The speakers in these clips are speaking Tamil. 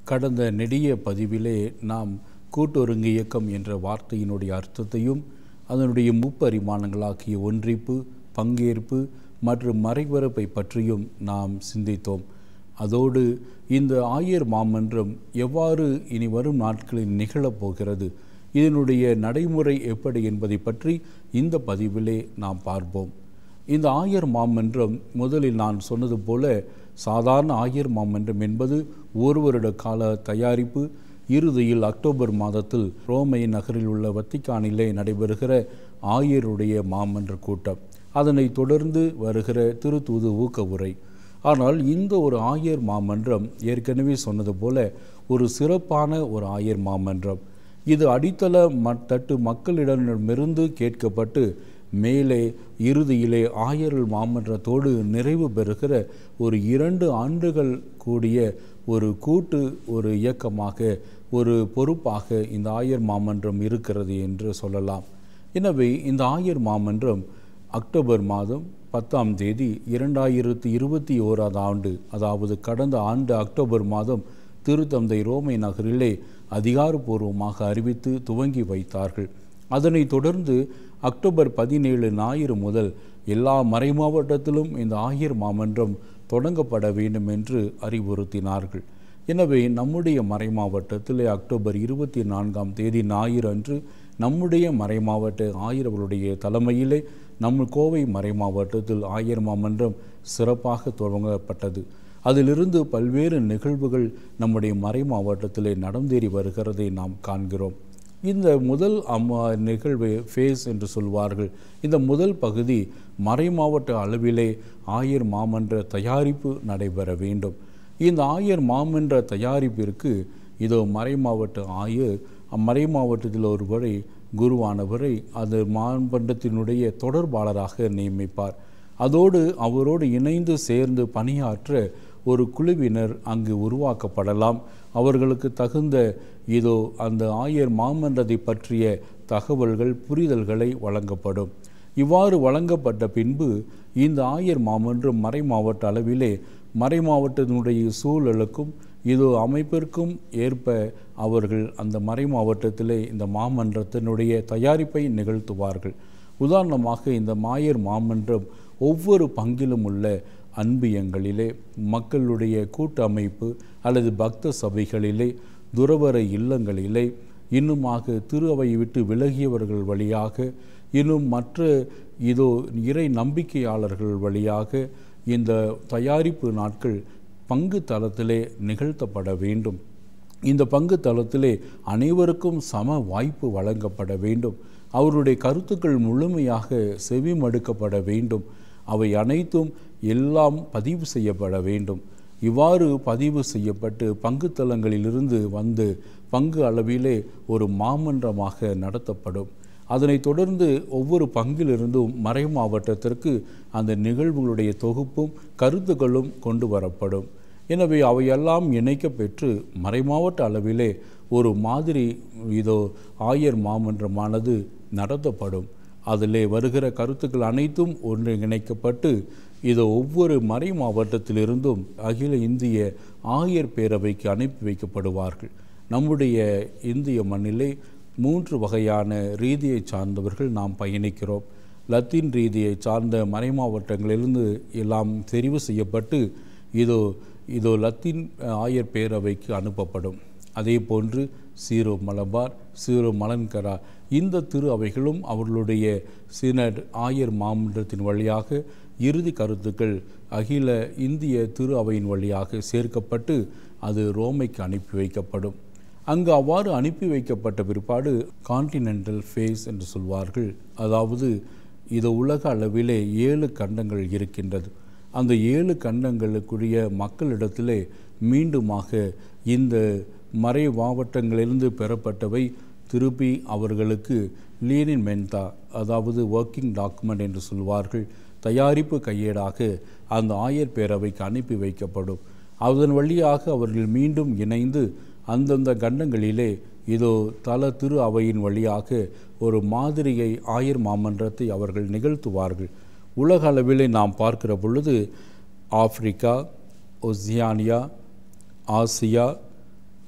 கடந்த நெடிய பதிவிலே நாம் கூட்டொருங்கு இயக்கம் என்ற வார்த்தையினுடைய அர்த்தத்தையும் அதனுடைய முப்பரிமாணங்களாகிய ஒன்றிப்பு பங்கேற்பு மற்றும் மறைபரப்பை பற்றியும் நாம் சிந்தித்தோம் அதோடு இந்த ஆயர் மாமன்றம் எவ்வாறு இனி வரும் நாட்களில் நிகழப்போகிறது இதனுடைய நடைமுறை எப்படி என்பதை பற்றி இந்த பதிவிலே நாம் பார்ப்போம் இந்த ஆயர் மாமன்றம் முதலில் நான் சொன்னது போல சாதாரண ஆயர் மாமன்றம் என்பது ஒரு வருட கால தயாரிப்பு இறுதியில் அக்டோபர் மாதத்தில் ரோமை நகரில் உள்ள வத்திக்கானிலே நடைபெறுகிற ஆயருடைய மாமன்ற கூட்டம் அதனைத் தொடர்ந்து வருகிற திருத்தூது ஊக்க உரை ஆனால் இந்த ஒரு ஆயர் மாமன்றம் ஏற்கனவே சொன்னது போல ஒரு சிறப்பான ஒரு ஆயர் மாமன்றம் இது அடித்தள மட்டட்டு மக்களிடமிருந்து கேட்கப்பட்டு மேலே இறுதியிலே ஆயர்கள் மாமன்றத்தோடு நிறைவு பெறுகிற ஒரு இரண்டு ஆண்டுகள் கூடிய ஒரு கூட்டு ஒரு இயக்கமாக ஒரு பொறுப்பாக இந்த ஆயர் மாமன்றம் இருக்கிறது என்று சொல்லலாம் எனவே இந்த ஆயர் மாமன்றம் அக்டோபர் மாதம் பத்தாம் தேதி இரண்டாயிரத்தி இருபத்தி ஓராது ஆண்டு அதாவது கடந்த ஆண்டு அக்டோபர் மாதம் திருத்தந்தை ரோமை நகரிலே அதிகாரப்பூர்வமாக அறிவித்து துவங்கி வைத்தார்கள் அதனைத் தொடர்ந்து அக்டோபர் பதினேழு ஞாயிறு முதல் எல்லா மறைமாவட்டத்திலும் இந்த ஆயர் மாமன்றம் தொடங்கப்பட வேண்டும் என்று அறிவுறுத்தினார்கள் எனவே நம்முடைய மறைமாவட்டத்திலே அக்டோபர் இருபத்தி நான்காம் தேதி ஞாயிறு அன்று நம்முடைய மறைமாவட்ட ஆயர்களுடைய தலைமையிலே நம்ம கோவை மறைமாவட்டத்தில் ஆயர் மாமன்றம் சிறப்பாக துவங்கப்பட்டது அதிலிருந்து பல்வேறு நிகழ்வுகள் நம்முடைய மறை மாவட்டத்திலே நடந்தேறி வருகிறதை நாம் காண்கிறோம் இந்த முதல் அம்மா நிகழ்வு ஃபேஸ் என்று சொல்வார்கள் இந்த முதல் பகுதி மறை மாவட்ட அளவிலே ஆயர் மாமன்ற தயாரிப்பு நடைபெற வேண்டும் இந்த ஆயர் மாமன்ற தயாரிப்பிற்கு இதோ மறை மாவட்ட ஆயர் அம்மறை மாவட்டத்தில் ஒருவரை குருவானவரை அது மாமன்றத்தினுடைய தொடர்பாளராக நியமிப்பார் அதோடு அவரோடு இணைந்து சேர்ந்து பணியாற்ற ஒரு குழுவினர் அங்கு உருவாக்கப்படலாம் அவர்களுக்கு தகுந்த இதோ அந்த ஆயர் மாமன்றத்தை பற்றிய தகவல்கள் புரிதல்களை வழங்கப்படும் இவ்வாறு வழங்கப்பட்ட பின்பு இந்த ஆயர் மாமன்றம் மறை மாவட்ட அளவிலே மறை மாவட்டத்தினுடைய சூழலுக்கும் இது அமைப்பிற்கும் ஏற்ப அவர்கள் அந்த மறை மாவட்டத்திலே இந்த மாமன்றத்தினுடைய தயாரிப்பை நிகழ்த்துவார்கள் உதாரணமாக இந்த மாயர் மாமன்றம் ஒவ்வொரு பங்கிலும் உள்ள அன்பியங்களிலே மக்களுடைய கூட்டமைப்பு அல்லது பக்த சபைகளிலே துறவர இல்லங்களிலே இன்னுமாக திரு அவையை விட்டு விலகியவர்கள் வழியாக இன்னும் மற்ற இதோ இறை நம்பிக்கையாளர்கள் வழியாக இந்த தயாரிப்பு நாட்கள் பங்கு தளத்திலே நிகழ்த்தப்பட வேண்டும் இந்த பங்கு தளத்திலே அனைவருக்கும் சம வாய்ப்பு வழங்கப்பட வேண்டும் அவருடைய கருத்துக்கள் முழுமையாக செவிமடுக்கப்பட வேண்டும் அவை அனைத்தும் எல்லாம் பதிவு செய்யப்பட வேண்டும் இவ்வாறு பதிவு செய்யப்பட்டு பங்கு தளங்களிலிருந்து வந்து பங்கு அளவிலே ஒரு மாமன்றமாக நடத்தப்படும் அதனைத் தொடர்ந்து ஒவ்வொரு பங்கிலிருந்தும் மறை மாவட்டத்திற்கு அந்த நிகழ்வுகளுடைய தொகுப்பும் கருத்துக்களும் கொண்டு வரப்படும் எனவே அவையெல்லாம் இணைக்க பெற்று மறைமாவட்ட அளவிலே ஒரு மாதிரி இதோ ஆயர் மாமன்றமானது நடத்தப்படும் அதிலே வருகிற கருத்துக்கள் அனைத்தும் ஒன்றிணைக்கப்பட்டு இது ஒவ்வொரு மறை மாவட்டத்திலிருந்தும் அகில இந்திய ஆயர் பேரவைக்கு அனுப்பி வைக்கப்படுவார்கள் நம்முடைய இந்திய மண்ணிலே மூன்று வகையான ரீதியை சார்ந்தவர்கள் நாம் பயணிக்கிறோம் லத்தீன் ரீதியை சார்ந்த மறை மாவட்டங்களிலிருந்து எல்லாம் தெரிவு செய்யப்பட்டு இதோ இதோ லத்தீன் ஆயர் பேரவைக்கு அனுப்பப்படும் அதே போன்று சீரோ மலபார் சீரோ மலன்கரா இந்த திரு அவைகளும் அவர்களுடைய சினட் ஆயர் மாமன்றத்தின் வழியாக இறுதி கருத்துக்கள் அகில இந்திய திரு அவையின் வழியாக சேர்க்கப்பட்டு அது ரோமைக்கு அனுப்பி வைக்கப்படும் அங்கு அவ்வாறு அனுப்பி வைக்கப்பட்ட பிற்பாடு கான்டினென்டல் ஃபேஸ் என்று சொல்வார்கள் அதாவது இது உலக அளவிலே ஏழு கண்டங்கள் இருக்கின்றது அந்த ஏழு கண்டங்களுக்குரிய மக்களிடத்திலே மீண்டுமாக இந்த மறை மாவட்டங்களிலிருந்து பெறப்பட்டவை திருப்பி அவர்களுக்கு லீனின் மென்தா அதாவது ஒர்க்கிங் டாக்குமெண்ட் என்று சொல்வார்கள் தயாரிப்பு கையேடாக அந்த ஆயர் பேரவைக்கு அனுப்பி வைக்கப்படும் அதன் வழியாக அவர்கள் மீண்டும் இணைந்து அந்தந்த கண்டங்களிலே இதோ தல திரு அவையின் வழியாக ஒரு மாதிரியை ஆயர் மாமன்றத்தை அவர்கள் நிகழ்த்துவார்கள் உலக அளவிலே நாம் பார்க்கிற பொழுது Africa Oceania Asia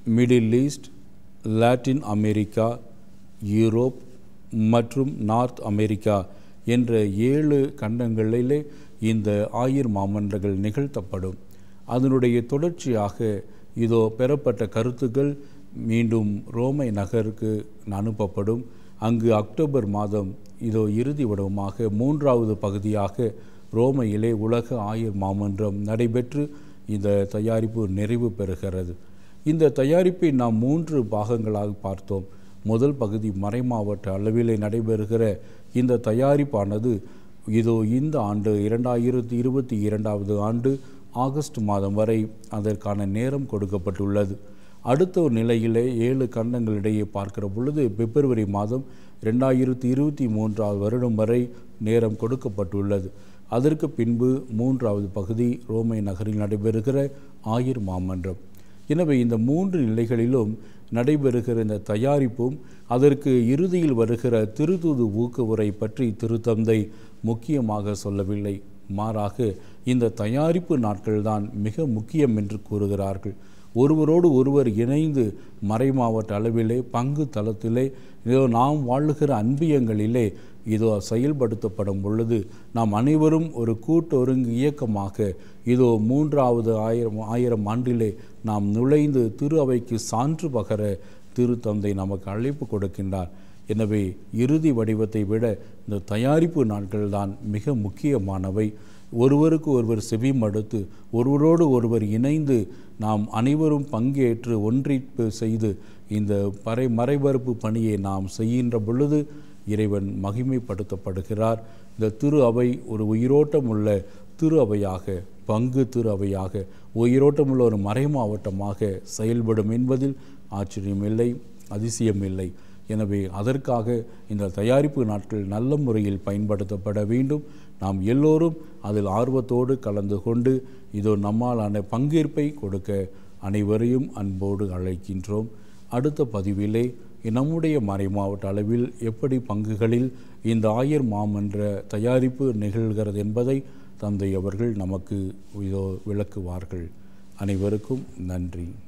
middle east Latin America Europe மற்றும் நார்த் அமெரிக்கா என்ற ஏழு கண்டங்களிலே இந்த ஆயர் மாமன்றங்கள் நிகழ்த்தப்படும் அதனுடைய தொடர்ச்சியாக இதோ பெறப்பட்ட கருத்துக்கள் மீண்டும் ரோமை நகருக்கு அனுப்பப்படும் அங்கு அக்டோபர் மாதம் இதோ இறுதி வடிவமாக மூன்றாவது பகுதியாக ரோமையிலே உலக ஆயர் மாமன்றம் நடைபெற்று இந்த தயாரிப்பு நிறைவு பெறுகிறது இந்த தயாரிப்பை நாம் மூன்று பாகங்களாக பார்த்தோம் முதல் பகுதி மறைமாவட்ட அளவிலே நடைபெறுகிற இந்த தயாரிப்பானது இதோ இந்த ஆண்டு இரண்டாயிரத்தி இருபத்தி இரண்டாவது ஆண்டு ஆகஸ்ட் மாதம் வரை அதற்கான நேரம் கொடுக்கப்பட்டுள்ளது அடுத்த ஒரு நிலையிலே ஏழு கண்டங்களிடையே பார்க்கிற பொழுது பிப்ரவரி மாதம் ரெண்டாயிரத்தி இருபத்தி மூன்றாவது வருடம் வரை நேரம் கொடுக்கப்பட்டுள்ளது அதற்கு பின்பு மூன்றாவது பகுதி ரோமை நகரில் நடைபெறுகிற ஆயர் மாமன்றம் எனவே இந்த மூன்று நிலைகளிலும் நடைபெறுகிற இந்த தயாரிப்பும் அதற்கு இறுதியில் வருகிற திருத்தூது ஊக்குவுரை பற்றி திருத்தந்தை முக்கியமாக சொல்லவில்லை மாறாக இந்த தயாரிப்பு நாட்கள்தான் மிக முக்கியம் என்று கூறுகிறார்கள் ஒருவரோடு ஒருவர் இணைந்து மறைமாவட்ட அளவிலே பங்கு தளத்திலே இதோ நாம் வாழுகிற அன்பியங்களிலே இதோ செயல்படுத்தப்படும் பொழுது நாம் அனைவரும் ஒரு கூட்டொருங்கு இயக்கமாக இதோ மூன்றாவது ஆயிரம் ஆயிரம் ஆண்டிலே நாம் நுழைந்து திரு அவைக்கு சான்று பகர திருத்தந்தை நமக்கு அழைப்பு கொடுக்கின்றார் எனவே இறுதி வடிவத்தை விட இந்த தயாரிப்பு நாட்கள் தான் மிக முக்கியமானவை ஒருவருக்கு ஒருவர் செவிமடுத்து ஒருவரோடு ஒருவர் இணைந்து நாம் அனைவரும் பங்கேற்று ஒன்றிப்பு செய்து இந்த பறை மறைபரப்பு பணியை நாம் செய்கின்ற பொழுது இறைவன் மகிமைப்படுத்தப்படுகிறார் இந்த திரு அவை ஒரு உயிரோட்டம் உள்ள திரு அவையாக பங்கு திரு அவையாக உயிரோட்டமுள்ள ஒரு மறை மாவட்டமாக செயல்படும் என்பதில் ஆச்சரியமில்லை அதிசயமில்லை எனவே அதற்காக இந்த தயாரிப்பு நாட்கள் நல்ல முறையில் பயன்படுத்தப்பட வேண்டும் நாம் எல்லோரும் அதில் ஆர்வத்தோடு கலந்து கொண்டு இதோ நம்மாலான பங்கேற்பை கொடுக்க அனைவரையும் அன்போடு அழைக்கின்றோம் அடுத்த பதிவிலே நம்முடைய மறை மாவட்ட அளவில் எப்படி பங்குகளில் இந்த ஆயர் மாமன்ற தயாரிப்பு நிகழ்கிறது என்பதை தந்தை அவர்கள் நமக்கு இதோ விளக்குவார்கள் அனைவருக்கும் நன்றி